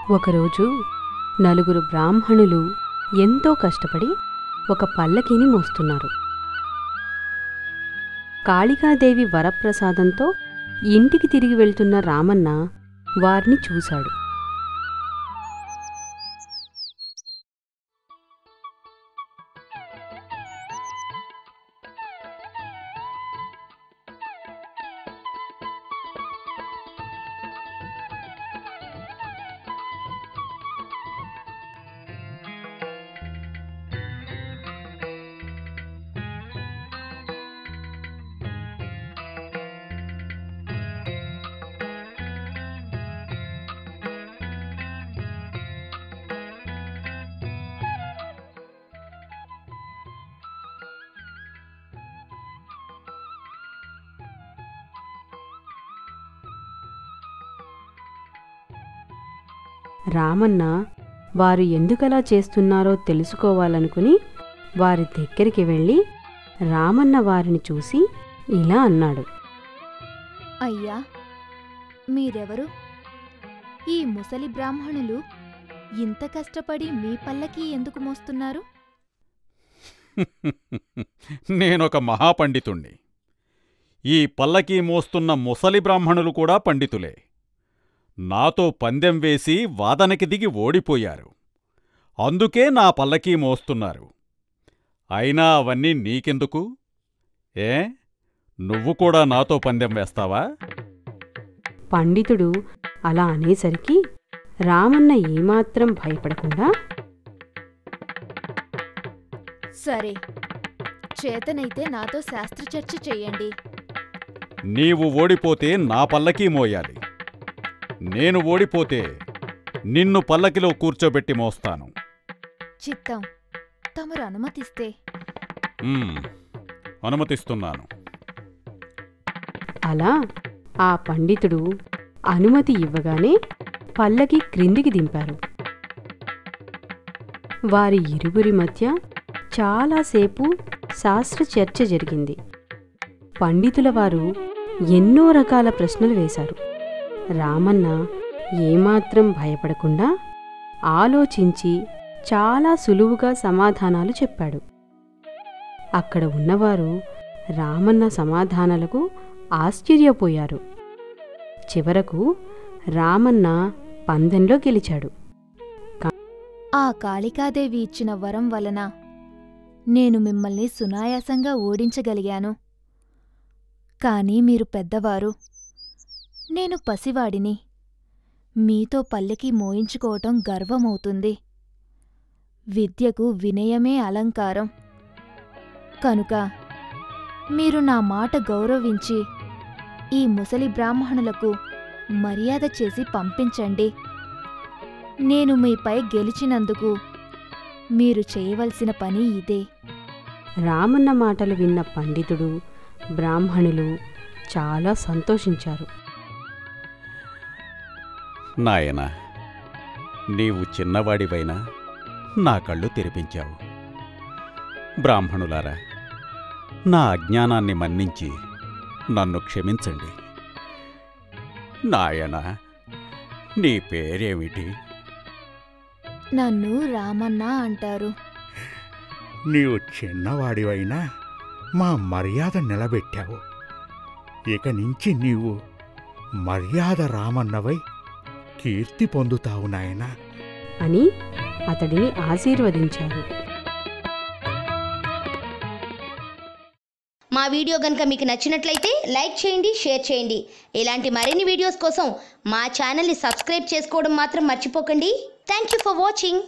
ఒకరోజు నలుగురు బ్రాహ్మణులు ఎంతో కష్టపడి ఒక పల్లకిని మోస్తున్నారు కాళికాదేవి వరప్రసాదంతో ఇంటికి తిరిగి వెళ్తున్న రామన్న వారిని చూశాడు రామన్న వారు ఎందుకలా చేస్తున్నారో తెలుసుకోవాలనుకుని వారి దగ్గరికి వెళ్ళి రామన్న వారిని చూసి ఇలా అన్నాడు అయ్యా మీరెవరు ఈ ముసలి బ్రాహ్మణులు ఇంత కష్టపడి మీ పల్లకి ఎందుకు మోస్తున్నారు నేనొక మహాపండితుణ్ణి ఈ పల్లకీ మోస్తున్న ముసలి బ్రాహ్మణులు కూడా పండితులే నాతో పందెం వేసి వాదనకి దిగి ఓడిపోయారు అందుకే నా పల్లకీ మోస్తున్నారు అయినా అవన్నీ నీకెందుకు ఏ నువ్వు కూడా నాతో పందెం వేస్తావా పండితుడు అలా అనేసరికి రామన్న ఏమాత్రం భయపడకుండా సరే చేతనైతే నాతో శాస్త్రచర్చ చెయ్యండి నీవు ఓడిపోతే నా పల్లకీ మోయాలి నేను ఓడిపోతే నిన్ను పల్లకిలో కూర్చోబెట్టి మోస్తాను చిత్తం తమరు అనుమతిస్తే మ్మ్, అనుమతిస్తున్నాను అలా ఆ పండితుడు అనుమతి ఇవ్వగానే పల్లకి క్రిందికి దింపారు వారి ఇరువురి మధ్య చాలాసేపు శాస్త్ర చర్చ జరిగింది పండితుల వారు ఎన్నో రకాల ప్రశ్నలు వేశారు రామన్న ఏమాత్రం భయపడకుండా ఆలోచించి చాలా సులువుగా సమాధానాలు చెప్పాడు అక్కడ ఉన్నవారు రామన్న సమాధానాలకు ఆశ్చర్యపోయారు చివరకు రామన్న పందెంలో గెలిచాడు ఆ కాళికాదేవి ఇచ్చిన వరం వలన నేను మిమ్మల్ని సునాయాసంగా ఓడించగలిగాను కాని మీరు పెద్దవారు నేను పసివాడిని మీతో పల్లెకి మోయించుకోవటం గర్వమవుతుంది విద్యకు వినయమే అలంకారం కనుక మీరు నా మాట గౌరవించి ఈ ముసలి బ్రాహ్మణులకు మర్యాద చేసి పంపించండి నేను మీపై గెలిచినందుకు మీరు చేయవలసిన పని ఇదే రామన్న మాటలు విన్న పండితుడు బ్రాహ్మణులు చాలా సంతోషించారు నాయనా నీవు చిన్నవాడివైనా నా కళ్ళు తెరిపించావు బ్రాహ్మణులారా నా అజ్ఞానాన్ని మన్నించి నన్ను క్షమించండి నాయనా నీ పేరేమిటి నన్ను రామన్న అంటారు నీవు చిన్నవాడివైనా మా మర్యాద నిలబెట్టావు ఇక నుంచి నీవు మర్యాద రామన్నవై కీర్తి పొందుతావు నాయనా అని అతడిని ఆశీర్వదించారు మా వీడియో కనుక మీకు నచ్చినట్లయితే లైక్ చేయండి షేర్ చేయండి ఇలాంటి మరిన్ని వీడియోస్ కోసం మా ఛానల్ని సబ్స్క్రైబ్ చేసుకోవడం మాత్రం మర్చిపోకండి థ్యాంక్ యూ ఫర్ వాచింగ్